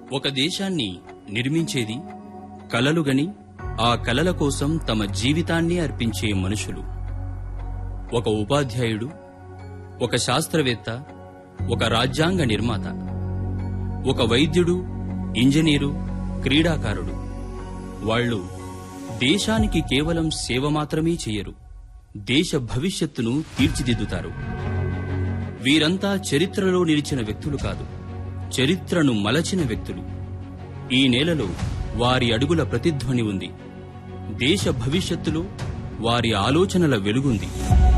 ఒక దేశాన్ని నిర్మించేది కలలుగని ఆ కలల కోసం తమ జీవితాన్ని అర్పించే మనుషులు ఒక ఉపాధ్యాయుడు ఒక శాస్త్రవేత్త ఒక రాజ్యాంగ నిర్మాత ఒక వైద్యుడు ఇంజనీరు క్రీడాకారుడు వాళ్ళు దేశానికి కేవలం సేవ మాత్రమే చేయరు దేశ భవిష్యత్తును తీర్చిదిద్దుతారు వీరంతా చరిత్రలో నిలిచిన వ్యక్తులు కాదు చరిత్రను మలచిన వ్యక్తులు ఈ నేలలో వారి అడుగుల ప్రతిధ్వని ఉంది దేశ భవిష్యత్తులో వారి ఆలోచనల వెలుగుంది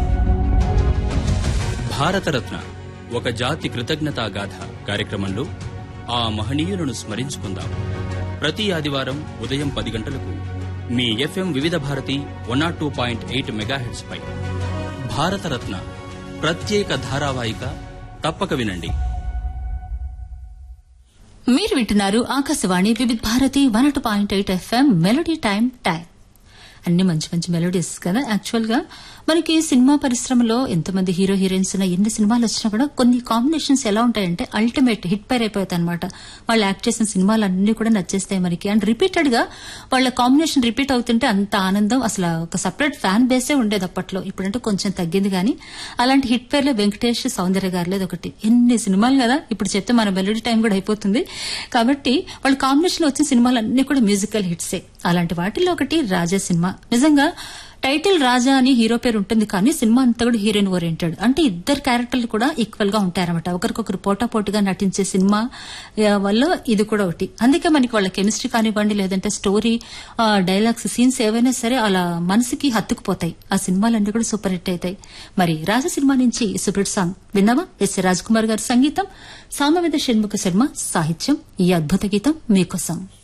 భారతరత్న ఒక జాతి కృతజ్ఞతా గాథ కార్యక్రమంలో ఆ మహనీయులను స్మరించుకుందాం ప్రతి ఆదివారం ఉదయం పది గంటలకు మీ FM Vividh Bharati one nought two point eight megahertz పై భారతరత్న ప్రత్యేక ధారావాహిక తప్పక వినండి మీరు వింటున్నారు Akashvani Vividh Bharati one two point eight FM melody time time అన్ని మంచి మంచి మెలోడీస్ కదా యాక్చువల్ గా మనకి సినిమా పరిశ్రమలో ఎంతమంది హీరో హీరోయిన్స్ ఉన్న ఎన్ని సినిమాలు వచ్చినా కూడా కొన్ని కాంబినేషన్స్ ఎలా ఉంటాయంటే అల్టిమేట్ హిట్ పైర్ అయిపోతాయి అనమాట వాళ్ళు యాక్ట్ చేసిన సినిమాలు అన్ని కూడా నచ్చేస్తాయి మనకి అండ్ రిపీటెడ్ గా వాళ్ళ కాంబినేషన్ రిపీట్ అవుతుంటే అంత ఆనందం అసలు ఒక సపరేట్ ఫ్యాన్ బేసే ఉండేది అప్పట్లో ఇప్పుడంటే కొంచెం తగ్గింది కానీ అలాంటి హిట్ పేర్లో వెంకటేష్ సౌందర్య గారిలేదు ఒకటి ఎన్ని సినిమాలు కదా ఇప్పుడు చెప్తే మన మెలోడీ టైం కూడా అయిపోతుంది కాబట్టి వాళ్ళ కాంబినేషన్ వచ్చిన సినిమాలు అన్ని కూడా మ్యూజికల్ హిట్సే అలాంటి వాటిల్లో ఒకటి రాజా సినిమా నిజంగా టైటిల్ రాజా అని హీరో పేరు ఉంటుంది కానీ సినిమా అంతా కూడా హీరోయిన్ ఓరియంటెడ్ అంటే ఇద్దరు క్యారెక్టర్లు కూడా ఈక్వల్ గా ఉంటారన్నమాట ఒకరికొకరు పోటాపోటీగా నటించే సినిమా ఆ, వల్ల ఇది కూడా ఒకటి అందుకే మనకి వాళ్ళ కెమిస్ట్రీ కానివ్వండి లేదంటే స్టోరీ డైలాగ్స్ సీన్స్ ఏవైనా సరే అలా మనసుకి హత్తుకుపోతాయి ఆ సినిమాలన్నీ కూడా సూపర్ హిట్ అవుతాయి మరి రాజా సినిమా నుంచి సూపర్ హిట్ సాంగ్ విన్నావా ఎస్ రాజ్ కుమార్ గారి సంగీతం సామవేద షణ్ముఖ శర్మ సాహిత్యం ఈ అద్భుత గీతం మీకోసం